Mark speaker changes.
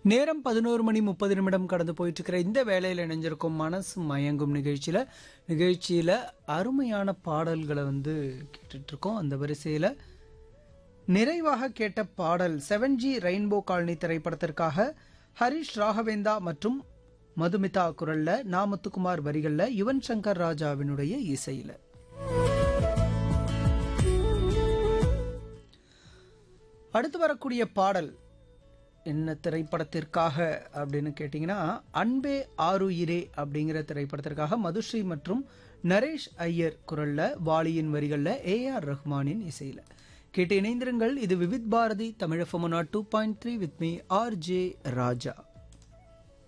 Speaker 1: நேரம் பதினோரு மணி முப்பது நிமிடம் கடந்து போயிட்டு இருக்கிற இந்த வேலையில் இணைஞ்சிருக்கும் மனசு மயங்கும் நிகழ்ச்சியில் நிகழ்ச்சியில் அருமையான பாடல்களை வந்து கேட்டுட்டு இருக்கோம் அந்த வரிசையில் நிறைவாக கேட்ட பாடல் செவன் ஜி ரெயின்போ காலனி திரைப்படத்திற்காக ஹரிஷ் ராகவேந்தா மற்றும் மதுமிதா குரல்ல நாமத்துக்குமார் வரிகள்ல யுவன் சங்கர் ராஜாவினுடைய இசையில அடுத்து வரக்கூடிய பாடல் என்ன திரைப்படத்திற்காக அப்படின்னு கேட்டிங்கன்னா அன்பே ஆருயிரே அப்படிங்கிற திரைப்படத்திற்காக மதுஸ்ரீ மற்றும் நரேஷ் ஐயர் குரல்ல வாலியின் வரிகள்ல ஏ ஆர் ரஹ்மானின் இசையில கேட்டு இணைந்திருங்கள் இது Vividh Bharati Tamil two point three with me R J Raja